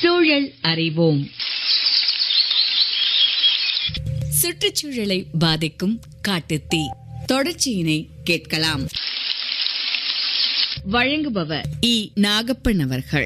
சூழல் அறிவோம் சுற்றுச்சூழலை பாதிக்கும் காட்டுத்தீ தொடர்ச்சியினை கேட்கலாம் வழங்குபவர் இ நாகப்பன் அவர்கள்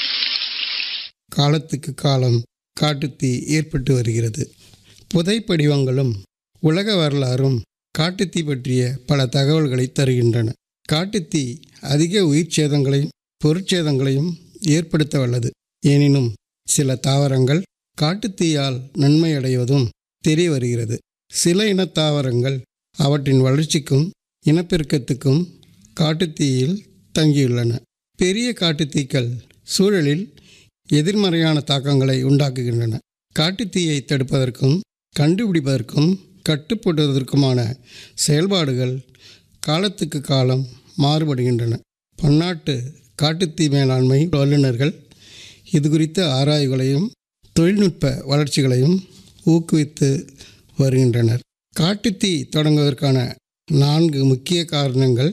காலத்துக்கு காலம் காட்டுத்தீ ஏற்பட்டு வருகிறது புதைப்படிவங்களும் உலக வரலாறும் காட்டுத்தீ பற்றிய பல தகவல்களை தருகின்றன காட்டுத்தீ அதிக உயிர் சேதங்களையும் பொருட்சேதங்களையும் ஏற்படுத்த வல்லது எனினும் சில தாவரங்கள் காட்டுத்தீயால் நன்மை அடைவதும் தெரிய வருகிறது சில இன தாவரங்கள் அவற்றின் வளர்ச்சிக்கும் இனப்பெருக்கத்துக்கும் காட்டுத்தீயில் தங்கியுள்ளன பெரிய காட்டுத்தீக்கள் சூழலில் எதிர்மறையான தாக்கங்களை உண்டாக்குகின்றன காட்டுத்தீயை தடுப்பதற்கும் கண்டுபிடிப்பதற்கும் கட்டுப்படுவதற்குமான செயல்பாடுகள் காலத்துக்கு காலம் மாறுபடுகின்றன பன்னாட்டு காட்டுத்தீ மேலாண்மை வல்லுநர்கள் இது குறித்த ஆராய்வுகளையும் தொழில்நுட்ப வளர்ச்சிகளையும் ஊக்குவித்து வருகின்றனர் காட்டுத்தீ தொடங்குவதற்கான நான்கு முக்கிய காரணங்கள்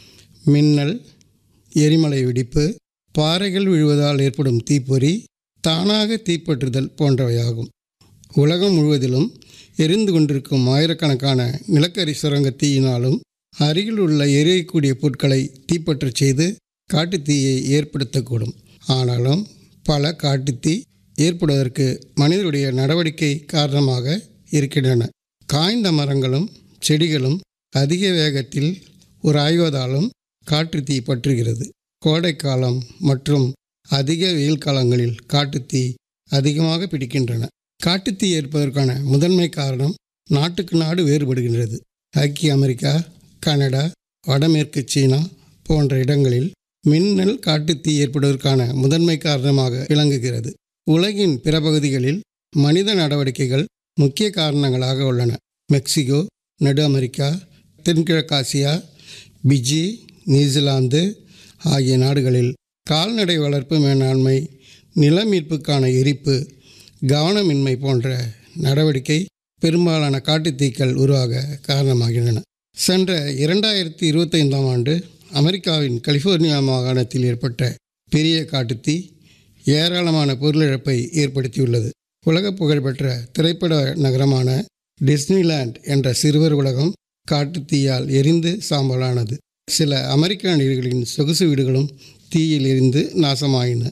மின்னல் எரிமலை வெடிப்பு பாறைகள் விழுவதால் ஏற்படும் தீப்பொறி தானாக தீப்பற்றுதல் போன்றவையாகும் உலகம் முழுவதிலும் எரிந்து கொண்டிருக்கும் ஆயிரக்கணக்கான நிலக்கரி சுரங்க தீயினாலும் அருகில் உள்ள எரியக்கூடிய பொருட்களை தீப்பற்றச் செய்து காட்டுத்தீயை ஏற்படுத்தக்கூடும் ஆனாலும் பல காட்டுத்தீ ஏற்படுவதற்கு மனிதனுடைய நடவடிக்கை காரணமாக இருக்கின்றன காய்ந்த மரங்களும் செடிகளும் அதிக வேகத்தில் உராய்வதாலும் காட்டுத்தீ பற்றுகிறது கோடைக்காலம் மற்றும் அதிக வெயில் காலங்களில் காட்டுத்தீ அதிகமாக பிடிக்கின்றன காட்டுத்தீ ஏற்பதற்கான முதன்மை காரணம் நாட்டுக்கு நாடு வேறுபடுகின்றது ஐக்கிய அமெரிக்கா கனடா வடமேற்கு சீனா போன்ற இடங்களில் மின்னல் காட்டுத்தீ ஏற்படுவதற்கான முதன்மை காரணமாக விளங்குகிறது உலகின் பிற பகுதிகளில் மனித நடவடிக்கைகள் முக்கிய காரணங்களாக உள்ளன மெக்சிகோ நடு அமெரிக்கா தென்கிழக்காசியா பிஜி நியூசிலாந்து ஆகிய நாடுகளில் கால்நடை வளர்ப்பு மேலாண்மை நில மீட்புக்கான எரிப்பு கவனமின்மை போன்ற நடவடிக்கை பெரும்பாலான காட்டுத்தீக்கள் உருவாக காரணமாகின்றன சென்ற இரண்டாயிரத்தி இருபத்தைந்தாம் ஆண்டு அமெரிக்காவின் கலிஃபோர்னியா மாகாணத்தில் ஏற்பட்ட பெரிய காட்டுத்தீ ஏராளமான பொருளிழப்பை ஏற்படுத்தியுள்ளது உலக புகழ்பெற்ற திரைப்பட நகரமான டிஸ்னிலேண்ட் என்ற சிறுவர் உலகம் காட்டுத்தீயால் எரிந்து சாம்பலானது சில அமெரிக்க நடிகர்களின் சொகுசு வீடுகளும் தீயில் எரிந்து நாசமாயின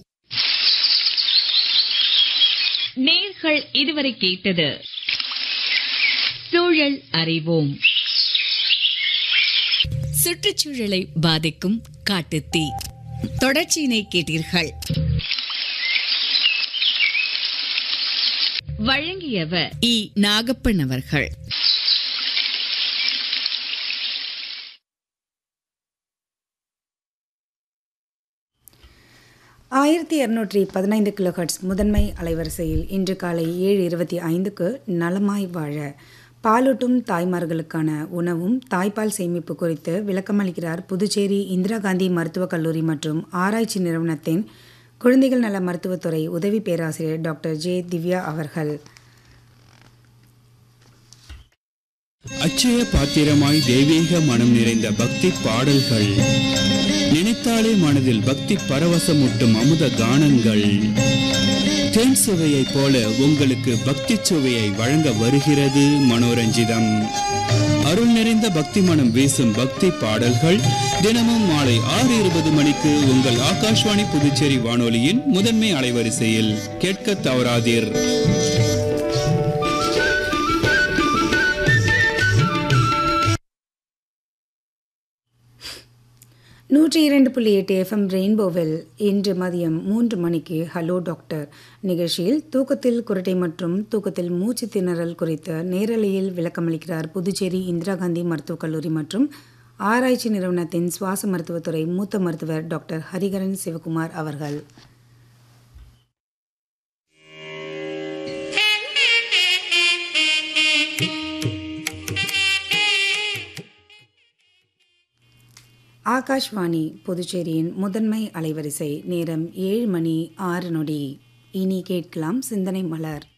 நேர்கள் இதுவரை கேட்டது சூழல் அறிவோம் சுற்றுச்சூழலை பாதிக்கும் காட்டுத்தீ தொடர்ச்சியினை கேட்டீர்கள் வழங்கியவர் இ நாகப்பன் அவர்கள் ஆயிரத்தி இரநூற்றி பதினைந்து கிலோஹர்ட்ஸ் முதன்மை அலைவரிசையில் இன்று காலை ஏழு இருபத்தி ஐந்துக்கு நலமாய் வாழ பாலூட்டும் தாய்மார்களுக்கான உணவும் தாய்ப்பால் சேமிப்பு குறித்து விளக்கமளிக்கிறார் புதுச்சேரி இந்திரா காந்தி மருத்துவக் கல்லூரி மற்றும் ஆராய்ச்சி நிறுவனத்தின் குழந்தைகள் நல மருத்துவத்துறை உதவி பேராசிரியர் டாக்டர் ஜே திவ்யா அவர்கள் அச்சய பாத்திரமாய் தெய்வீக மனம் நிறைந்த பக்தி பாடல்கள் நினைத்தாலே மனதில் பக்தி பரவசமூட்டும் அமுத கானங்கள் தேன் சுவையைப் போல உங்களுக்கு பக்தி சுவையை வழங்க வருகிறது மனோரஞ்சிதம் அருள் நிறைந்த பக்தி மனம் வீசும் பக்தி பாடல்கள் தினமும் மாலை ஆறு இருபது மணிக்கு உங்கள் ஆகாஷ்வாணி புதுச்சேரி வானொலியின் முதன்மை அலைவரிசையில் கேட்க தவறாதீர் நூற்றி இரண்டு புள்ளி எட்டு எஃப்எம் ரெயின்போவில் இன்று மதியம் மூன்று மணிக்கு ஹலோ டாக்டர் நிகழ்ச்சியில் தூக்கத்தில் குரட்டை மற்றும் தூக்கத்தில் மூச்சு திணறல் குறித்த நேரலையில் விளக்கமளிக்கிறார் புதுச்சேரி இந்திரா காந்தி மருத்துவக் கல்லூரி மற்றும் ஆராய்ச்சி நிறுவனத்தின் சுவாச மருத்துவத்துறை மூத்த மருத்துவர் டாக்டர் ஹரிகரன் சிவகுமார் அவர்கள் ஆகாஷ்வாணி புதுச்சேரியின் முதன்மை அலைவரிசை நேரம் ஏழு மணி ஆறு நொடி இனி கேட்கலாம் சிந்தனை மலர்